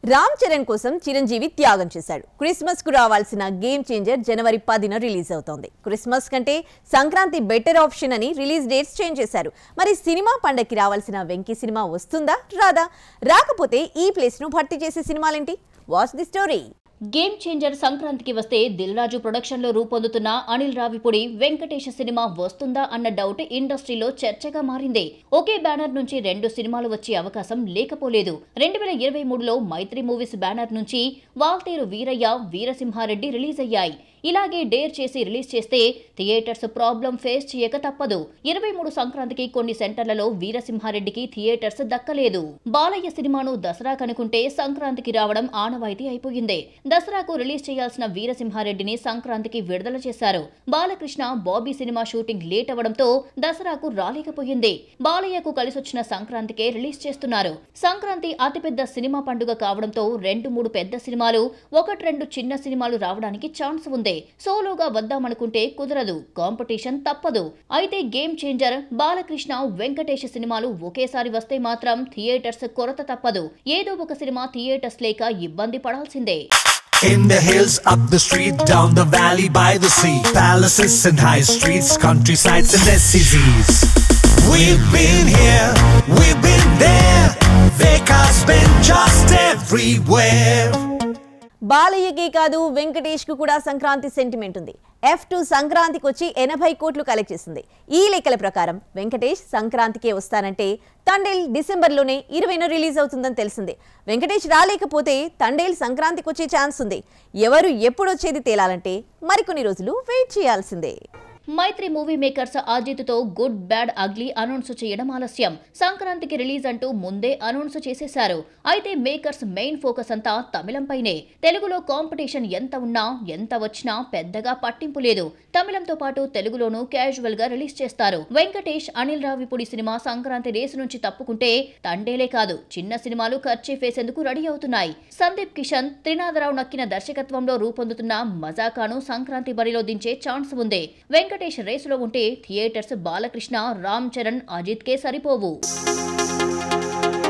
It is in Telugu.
రామ్ చరణ్ కోసం చిరంజీవి త్యాగం చేశాడు క్రిస్మస్ కు రావాల్సిన గేమ్ చేంజర్ జనవరి పదిన రిలీజ్ అవుతోంది క్రిస్మస్ కంటే సంక్రాంతి బెటర్ ఆప్షన్ అని రిలీజ్ డేట్స్ చేంజ్ చేశారు మరి సినిమా పండక్కి రావాల్సిన వెంకీ సినిమా వస్తుందా రాదా రాకపోతే ఈ ప్లేస్ ను భర్తీ చేసే సినిమాలేంటి watch the story game changer సంక్రాంతికి వస్తే దిల్ రాజు ప్రొడక్షన్ లో రూపొందుతున్న అనిల్ రావిపూడి వెంకటేష్ సినిమా వస్తుందా అన్న డౌట్ ఇండస్ట్రీలో చర్చగా మారింది ఒకే బ్యానర్ నుంచి రెండు సినిమాలు వచ్చే అవకాశం లేకపోలేదు రెండు వేల ఇరవై మూడులో మైత్రి మూవీస్ బ్యానర్ నుంచి వాల్తేరు వీరయ్య వీరసింహారెడ్డి రిలీజ్ అయ్యాయి ఇలాగే డేర్ చేసి రిలీజ్ చేస్తే థియేటర్స్ ప్రాబ్లం ఫేస్ చేయక తప్పదు ఇరవై మూడు సంక్రాంతికి కొన్ని సెంటర్లలో వీరసింహారెడ్డికి థియేటర్స్ దక్కలేదు బాలయ్య సినిమాను దసరా కనుకుంటే సంక్రాంతికి రావడం ఆనవాయితీ అయిపోయింది దసరాకు రిలీజ్ చేయాల్సిన వీరసింహారెడ్డిని సంక్రాంతికి విడుదల చేశారు Balakrishna Bobby cinema shooting late అవడంతో దసరాకు రాలేకపోయింది బాలయ్యకు కలిసొచ్చిన సంక్రాంతికే రిలీజ్ చేస్తున్నారు సంక్రాంతి అతిపెద్ద సినిమా పండుగ కావడంతో రెండు మూడు పెద్ద సినిమాలు ఒకటి రెండు చిన్న సినిమాలు రావడానికి ఛాన్స్ ఉంది సోలోగా వద్దామనుకుంటే కుదరదు కాంపిటీషన్ తప్పదు అయితే గేమ్ చేంజర్ బాలకృష్ణ వెంకటేష్ సినిమాలు ఒకేసారి వస్తే మాత్రం థియేటర్స్ కొరత తప్పదు ఏదో ఒక సినిమా థియేటర్స్ లేక ఇబ్బంది పడాల్సిందే In the hills, up the street, down the valley, by the sea. Palaces and high streets, countrysides and SCZs. We've been here, we've been there. Vekas been just everywhere. బాలయ్యకి కాదు వెంకటేష్ కు కూడా సంక్రాంతి సెంటిమెంట్ ఉంది ఎఫ్ టూ సంక్రాంతికి వచ్చి ఎనభై కోట్లు కలెక్ట్ చేసింది ఈ లెక్కల ప్రకారం వెంకటేష్ సంక్రాంతికే వస్తానంటే తండేల్ డిసెంబర్లోనే ఇరవైన రిలీజ్ అవుతుందని తెలిసింది వెంకటేష్ రాలేకపోతే తండేల్ సంక్రాంతికి వచ్చే ఛాన్స్ ఉంది ఎవరు ఎప్పుడు వచ్చేది తేలాలంటే మరికొన్ని రోజులు వెయిట్ చేయాల్సిందే మైత్రి మూవీ మేకర్స్ అజిత్తో గుడ్ బ్యాడ్ అగ్లీ అనౌన్స్ చేయడం ఆలస్యం సంక్రాంతికి రిలీజ్ అంటూ ముందే అనౌన్స్ చేసేశారు అయితే మేకర్స్ మెయిన్ ఫోకస్ అంతా తమిళంపైనే తెలుగులో కాంపిటీషన్ ఎంత ఉన్నా ఎంత వచ్చినా పెద్దగా పట్టింపు లేదు తమిళంతో పాటు తెలుగులోనూ క్యాజువల్ గా రిలీజ్ చేస్తారు వెంకటేష్ అనిల్ రావిపూడి సినిమా సంక్రాంతి రేసు నుంచి తప్పుకుంటే తండేలే కాదు చిన్న సినిమాలు ఖర్చు వేసేందుకు రెడీ అవుతున్నాయి సందీప్ కిషన్ త్రినాథరావు నక్కిన దర్శకత్వంలో రూపొందుతున్న మజాకాను సంక్రాంతి బరిలో దించే ఛాన్స్ ఉంది వెంకటేష్ రేసులో ఉంటే థియేటర్స్ బాలకృష్ణ రామ్ చరణ్ అజిత్ కే సరిపోవు